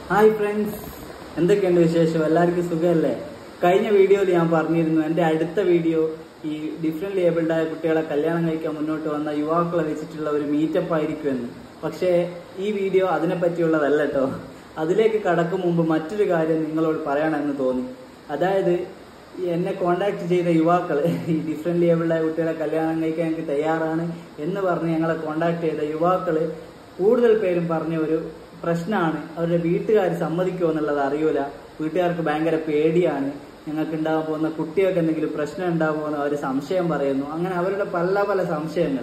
hi friends എന്തൊക്കെയുണ്ട് വിശേഷം എല്ലാവർക്കും സുഖമല്ലേ കഴിഞ്ഞ വീഡിയോയിൽ ഞാൻ പറഞ്ഞിരുന്നു എൻ്റെ അടുത്ത വീഡിയോ ഈ ഡിഫറെൻ്റ് ഏബിൾഡ് ആയ കുട്ടികളെ കല്യാണം കഴിക്കാൻ മുന്നോട്ട് വന്ന യുവാക്കളെ വെച്ചിട്ടുള്ള ഒരു മീറ്റപ്പ് ആയിരിക്കുമെന്ന് പക്ഷേ ഈ വീഡിയോ അതിനെ പറ്റിയുള്ളതല്ല കേട്ടോ അതിലേക്ക് കടക്കും മുമ്പ് മറ്റൊരു കാര്യം നിങ്ങളോട് പറയണമെന്ന് തോന്നി അതായത് ഈ എന്നെ കോണ്ടാക്ട് ചെയ്ത യുവാക്കൾ ഈ ഡിഫറെൻ്റ് ഏബിൾഡ് ആയ കുട്ടികളെ കല്യാണം കഴിക്കാൻ എനിക്ക് തയ്യാറാണ് എന്ന് പറഞ്ഞ് ഞങ്ങളെ കോണ്ടാക്ട് ചെയ്ത യുവാക്കൾ കൂടുതൽ പേരും പറഞ്ഞ ഒരു പ്രശ്നമാണ് അവരുടെ വീട്ടുകാർ സമ്മതിക്കുമോ എന്നുള്ളത് അറിയൂല വീട്ടുകാർക്ക് ഭയങ്കര പേടിയാണ് ഞങ്ങൾക്ക് ഉണ്ടാകാൻ പോകുന്ന കുട്ടികൾക്ക് എന്തെങ്കിലും പ്രശ്നം ഉണ്ടാകുമോ എന്ന് അവർ സംശയം പറയുന്നു അങ്ങനെ അവരുടെ പല പല സംശയങ്ങൾ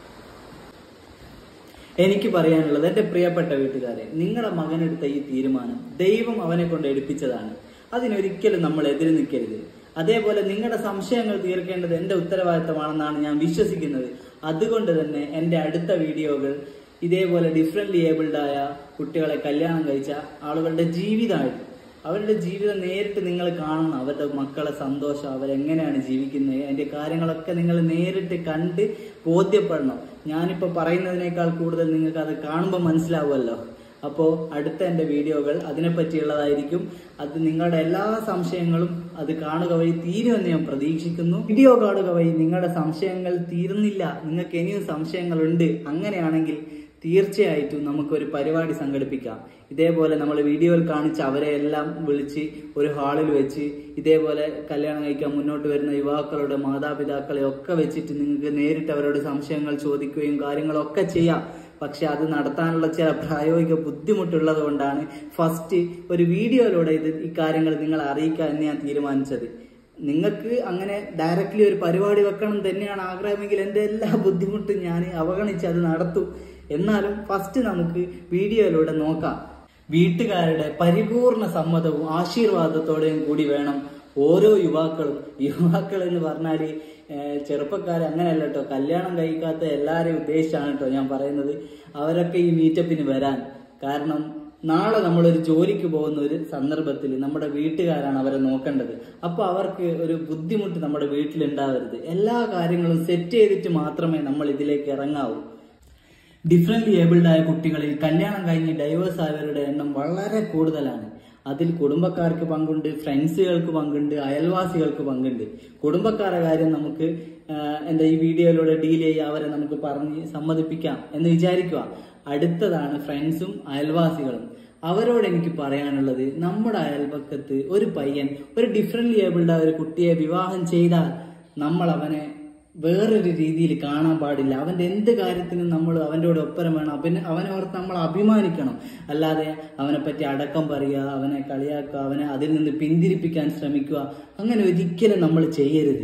എനിക്ക് പറയാനുള്ളത് എൻ്റെ പ്രിയപ്പെട്ട വീട്ടുകാരെ നിങ്ങളുടെ മകനെടുത്ത ഈ തീരുമാനം ദൈവം അവനെ കൊണ്ട് എടുപ്പിച്ചതാണ് അതിനൊരിക്കലും നമ്മൾ എതിര് നിൽക്കരുത് അതേപോലെ നിങ്ങളുടെ സംശയങ്ങൾ തീർക്കേണ്ടത് എൻ്റെ ഉത്തരവാദിത്തമാണെന്നാണ് ഞാൻ വിശ്വസിക്കുന്നത് അതുകൊണ്ട് തന്നെ എൻ്റെ അടുത്ത വീഡിയോകൾ ഇതേപോലെ ഡിഫറെൻ്റ്ലി ഏബിൾഡ് ആയ കുട്ടികളെ കല്യാണം കഴിച്ച ആളുകളുടെ ജീവിതമായിട്ട് അവരുടെ ജീവിതം നേരിട്ട് നിങ്ങൾ കാണണം അവരുടെ മക്കളെ സന്തോഷം അവരെങ്ങനെയാണ് ജീവിക്കുന്നത് അതിന്റെ കാര്യങ്ങളൊക്കെ നിങ്ങൾ നേരിട്ട് കണ്ട് ബോധ്യപ്പെടണം ഞാനിപ്പോൾ പറയുന്നതിനേക്കാൾ കൂടുതൽ നിങ്ങൾക്ക് അത് കാണുമ്പോൾ മനസ്സിലാവുമല്ലോ അപ്പോൾ അടുത്ത എൻ്റെ വീഡിയോകൾ അതിനെപ്പറ്റിയുള്ളതായിരിക്കും അത് നിങ്ങളുടെ എല്ലാ സംശയങ്ങളും അത് കാണുക വഴി തീരുമെന്ന് ഞാൻ പ്രതീക്ഷിക്കുന്നു വീഡിയോ കാണുക വഴി നിങ്ങളുടെ സംശയങ്ങൾ തീരുന്നില്ല നിങ്ങൾക്ക് ഇനിയും സംശയങ്ങളുണ്ട് അങ്ങനെയാണെങ്കിൽ തീർച്ചയായിട്ടും നമുക്കൊരു പരിപാടി സംഘടിപ്പിക്കാം ഇതേപോലെ നമ്മൾ വീഡിയോയിൽ കാണിച്ച് അവരെ എല്ലാം വിളിച്ച് ഒരു ഹാളിൽ വെച്ച് ഇതേപോലെ കല്യാണം കഴിക്കാൻ മുന്നോട്ട് വരുന്ന യുവാക്കളുടെ മാതാപിതാക്കളെ ഒക്കെ വെച്ചിട്ട് നിങ്ങൾക്ക് നേരിട്ട് അവരോട് സംശയങ്ങൾ ചോദിക്കുകയും കാര്യങ്ങളൊക്കെ ചെയ്യാം പക്ഷെ അത് നടത്താനുള്ള ചില പ്രായോഗിക ബുദ്ധിമുട്ടുള്ളത് കൊണ്ടാണ് ഫസ്റ്റ് ഒരു വീഡിയോയിലൂടെ ഇത് ഈ കാര്യങ്ങൾ നിങ്ങളെ അറിയിക്കാൻ എന്ന് ഞാൻ തീരുമാനിച്ചത് നിങ്ങൾക്ക് അങ്ങനെ ഡയറക്റ്റ്ലി ഒരു പരിപാടി വെക്കണം തന്നെയാണ് ആഗ്രഹമെങ്കിൽ എൻ്റെ എല്ലാ ബുദ്ധിമുട്ടും ഞാൻ അവഗണിച്ച് അത് നടത്തും എന്നാലും ഫസ്റ്റ് നമുക്ക് വീഡിയോയിലൂടെ നോക്കാം വീട്ടുകാരുടെ പരിപൂർണ സമ്മതവും ആശീർവാദത്തോടെയും കൂടി വേണം ഓരോ യുവാക്കളും യുവാക്കൾ എന്ന് പറഞ്ഞാൽ ചെറുപ്പക്കാർ അങ്ങനെയല്ല കേട്ടോ കല്യാണം കഴിക്കാത്ത എല്ലാവരെയും ഉദ്ദേശിച്ചാണ് കേട്ടോ ഞാൻ പറയുന്നത് അവരൊക്കെ ഈ മീറ്റപ്പിന് വരാൻ കാരണം നാളെ നമ്മളൊരു ജോലിക്ക് പോകുന്ന ഒരു സന്ദർഭത്തിൽ നമ്മുടെ വീട്ടുകാരാണ് അവരെ നോക്കേണ്ടത് അപ്പോൾ അവർക്ക് ഒരു ബുദ്ധിമുട്ട് നമ്മുടെ വീട്ടിലുണ്ടാവരുത് എല്ലാ കാര്യങ്ങളും സെറ്റ് ചെയ്തിട്ട് മാത്രമേ നമ്മൾ ഇതിലേക്ക് ഇറങ്ങാവൂ ഡിഫറെൻ്റ്ലി ഏബിൾഡ് ആയ കുട്ടികളിൽ കല്യാണം കഴിഞ്ഞ് ഡൈവേഴ്സ് ആയവരുടെ എണ്ണം വളരെ കൂടുതലാണ് അതിൽ കുടുംബക്കാർക്ക് പങ്കുണ്ട് ഫ്രണ്ട്സുകൾക്ക് പങ്കുണ്ട് അയൽവാസികൾക്ക് പങ്കുണ്ട് കുടുംബക്കാരുടെ കാര്യം നമുക്ക് എന്താ ഈ വീഡിയോയിലൂടെ ഡീൽ ചെയ്യുക അവരെ നമുക്ക് പറഞ്ഞ് സമ്മതിപ്പിക്കാം എന്ന് വിചാരിക്കുക അടുത്തതാണ് ഫ്രണ്ട്സും അയൽവാസികളും അവരോട് എനിക്ക് പറയാനുള്ളത് നമ്മുടെ അയൽപക്കത്ത് ഒരു പയ്യൻ ഒരു ഡിഫറെൻ്റ്ലി ഏബിൾഡ് ആയ ഒരു കുട്ടിയെ വിവാഹം ചെയ്താൽ നമ്മൾ അവനെ വേറൊരു രീതിയിൽ കാണാൻ പാടില്ല അവന്റെ എന്ത് കാര്യത്തിനും നമ്മൾ അവൻ്റെ കൂടെ ഒപ്പരം വേണം അവന് അവനെ ഓർത്ത് നമ്മൾ അഭിമാനിക്കണം അല്ലാതെ അവനെ പറ്റി അടക്കം പറയുക അവനെ കളിയാക്കുക അവനെ അതിൽ നിന്ന് പിന്തിരിപ്പിക്കാൻ ശ്രമിക്കുക അങ്ങനെ ഒരിക്കലും നമ്മൾ ചെയ്യരുത്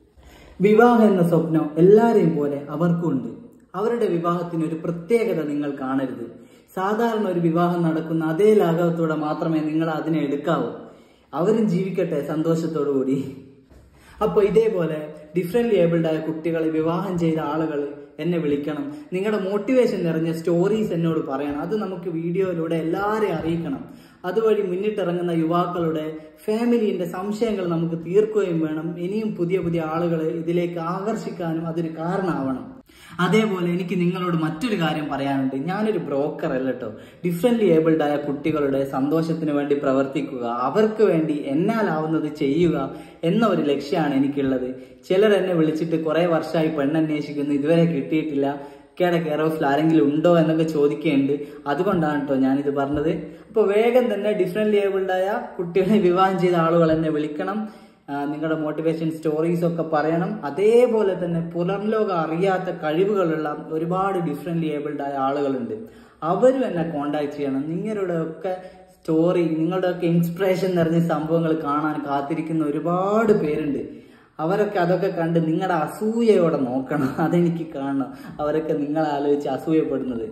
വിവാഹം എന്ന സ്വപ്നം എല്ലാരെയും പോലെ അവർക്കും ഉണ്ട് അവരുടെ വിവാഹത്തിന് ഒരു പ്രത്യേകത നിങ്ങൾ കാണരുത് സാധാരണ ഒരു വിവാഹം നടക്കുന്ന അതേ ലാഘവത്തോടെ മാത്രമേ നിങ്ങൾ അതിനെ എടുക്കാവൂ അവരും ജീവിക്കട്ടെ സന്തോഷത്തോടു കൂടി അപ്പോൾ ഇതേപോലെ ഡിഫറെൻ്റ്ലി ഏബിൾഡ് ആയ കുട്ടികളെ വിവാഹം ചെയ്ത ആളുകൾ എന്നെ വിളിക്കണം നിങ്ങളുടെ മോട്ടിവേഷൻ നിറഞ്ഞ സ്റ്റോറീസ് എന്നോട് പറയണം അത് നമുക്ക് വീഡിയോയിലൂടെ എല്ലാവരെയും അറിയിക്കണം അതുവഴി മുന്നിട്ടിറങ്ങുന്ന യുവാക്കളുടെ ഫാമിലിന്റെ സംശയങ്ങൾ നമുക്ക് തീർക്കുകയും വേണം ഇനിയും പുതിയ പുതിയ ആളുകളെ ഇതിലേക്ക് ആകർഷിക്കാനും അതൊരു കാരണമാവണം അതേപോലെ എനിക്ക് നിങ്ങളോട് മറ്റൊരു കാര്യം പറയാനുണ്ട് ഞാനൊരു ബ്രോക്കർ അല്ല കേട്ടോ ഡിഫറെൻ്റ്ലി ഏബിൾഡ് ആയ കുട്ടികളുടെ സന്തോഷത്തിന് വേണ്ടി പ്രവർത്തിക്കുക അവർക്ക് വേണ്ടി എന്നാലാവുന്നത് ചെയ്യുക എന്ന ഒരു ലക്ഷ്യമാണ് എനിക്കുള്ളത് ചിലർ എന്നെ വിളിച്ചിട്ട് കുറേ വർഷമായി പെണ്ണന്വേഷിക്കുന്നു ഇതുവരെ കിട്ടിയിട്ടില്ല കേട കെയർ ഓഫിൽ ആരെങ്കിലും ഉണ്ടോ എന്നൊക്കെ ചോദിക്കുന്നുണ്ട് അതുകൊണ്ടാണ് കേട്ടോ ഞാനിത് പറഞ്ഞത് അപ്പോൾ വേഗം തന്നെ ഡിഫറെൻ്റ്ലി ഏബിൾഡ് ആയ കുട്ടികളെ വിവാഹം ചെയ്ത ആളുകൾ എന്നെ വിളിക്കണം നിങ്ങളുടെ മോട്ടിവേഷൻ സ്റ്റോറീസ് ഒക്കെ പറയണം അതേപോലെ തന്നെ പുറം ലോകം അറിയാത്ത കഴിവുകളുള്ള ഒരുപാട് ഡിഫറെൻ്റ്ലി ഏബിൾഡ് ആയ ആളുകളുണ്ട് അവരും എന്നെ കോണ്ടാക്ട് ചെയ്യണം നിങ്ങളുടെ ഒക്കെ സ്റ്റോറി നിങ്ങളുടെ ഒക്കെ ഇൻസ്പിറേഷൻ നിറഞ്ഞ സംഭവങ്ങൾ കാണാൻ കാത്തിരിക്കുന്ന ഒരുപാട് പേരുണ്ട് അവരൊക്കെ അതൊക്കെ കണ്ട് നിങ്ങളുടെ അസൂയയോടെ നോക്കണം അതെനിക്ക് കാണണം അവരൊക്കെ നിങ്ങളെ ആലോചിച്ച് അസൂയപ്പെടുന്നത്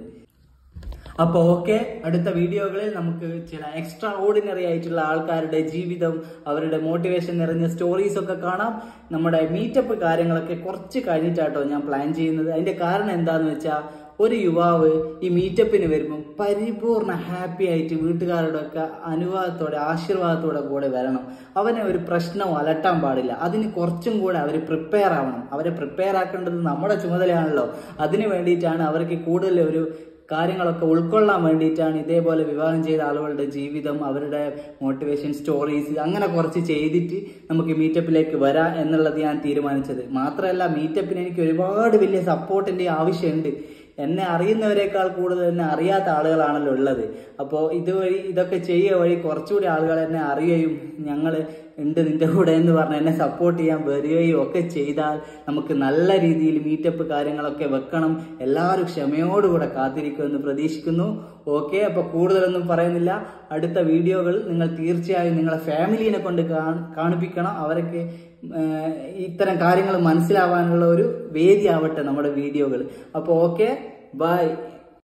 അപ്പോൾ ഓക്കെ അടുത്ത വീഡിയോകളിൽ നമുക്ക് ചില എക്സ്ട്രാ ഓർഡിനറി ആയിട്ടുള്ള ആൾക്കാരുടെ ജീവിതം അവരുടെ മോട്ടിവേഷൻ നിറഞ്ഞ സ്റ്റോറീസ് ഒക്കെ കാണാം നമ്മുടെ മീറ്റപ്പ് കാര്യങ്ങളൊക്കെ കുറച്ച് കഴിഞ്ഞിട്ടാട്ടോ ഞാൻ പ്ലാൻ ചെയ്യുന്നത് അതിന്റെ കാരണം എന്താന്ന് വെച്ചാൽ ഒരു യുവാവ് ഈ മീറ്റപ്പിന് വരുമ്പോൾ പരിപൂർണ ഹാപ്പി ആയിട്ട് വീട്ടുകാരുടെ ഒക്കെ അനുവാദത്തോടെ ആശീർവാദത്തോടെ കൂടെ വരണം അവനെ ഒരു പ്രശ്നവും അലട്ടാൻ പാടില്ല അതിന് കുറച്ചും കൂടെ അവർ പ്രിപ്പയർ ആവണം അവരെ പ്രിപ്പയർ ആക്കേണ്ടത് നമ്മുടെ ചുമതലയാണല്ലോ അതിന് വേണ്ടിയിട്ടാണ് അവർക്ക് കൂടുതൽ ഒരു കാര്യങ്ങളൊക്കെ ഉൾക്കൊള്ളാൻ വേണ്ടിയിട്ടാണ് ഇതേപോലെ വിവാഹം ചെയ്ത ആളുകളുടെ ജീവിതം അവരുടെ മോട്ടിവേഷൻ സ്റ്റോറീസ് അങ്ങനെ കുറച്ച് ചെയ്തിട്ട് നമുക്ക് മീറ്റപ്പിലേക്ക് വരാം എന്നുള്ളത് ഞാൻ തീരുമാനിച്ചത് മാത്രമല്ല മീറ്റപ്പിന് എനിക്ക് ഒരുപാട് വലിയ സപ്പോർട്ടിന്റെ ആവശ്യമുണ്ട് എന്നെ അറിയുന്നവരെക്കാൾ കൂടുതൽ എന്നെ അറിയാത്ത ആളുകളാണല്ലോ ഉള്ളത് അപ്പോൾ ഇതുവഴി ഇതൊക്കെ ചെയ്യുക വഴി കുറച്ചുകൂടി ആളുകൾ എന്നെ അറിയുകയും ഞങ്ങൾ ഉണ്ട് നിന്റെ കൂടെ എന്ന് പറഞ്ഞ് എന്നെ സപ്പോർട്ട് ചെയ്യാൻ വരികയും ഒക്കെ ചെയ്താൽ നമുക്ക് നല്ല രീതിയിൽ മീറ്റപ്പ് കാര്യങ്ങളൊക്കെ വെക്കണം എല്ലാവരും ക്ഷമയോടുകൂടെ കാത്തിരിക്കുമെന്ന് പ്രതീക്ഷിക്കുന്നു ഓക്കെ അപ്പോൾ കൂടുതലൊന്നും പറയുന്നില്ല അടുത്ത വീഡിയോകൾ നിങ്ങൾ തീർച്ചയായും നിങ്ങളെ ഫാമിലിനെ കൊണ്ട് കാണി- കാണിപ്പിക്കണം അവരൊക്കെ ഏഹ്, ഇത്തരം കാര്യങ്ങൾ മനസ്സിലാവാനുള്ള ഒരു വേദിയാവട്ടെ നമ്മുടെ വീഡിയോകൾ അപ്പോൾ ഓക്കെ ബൈ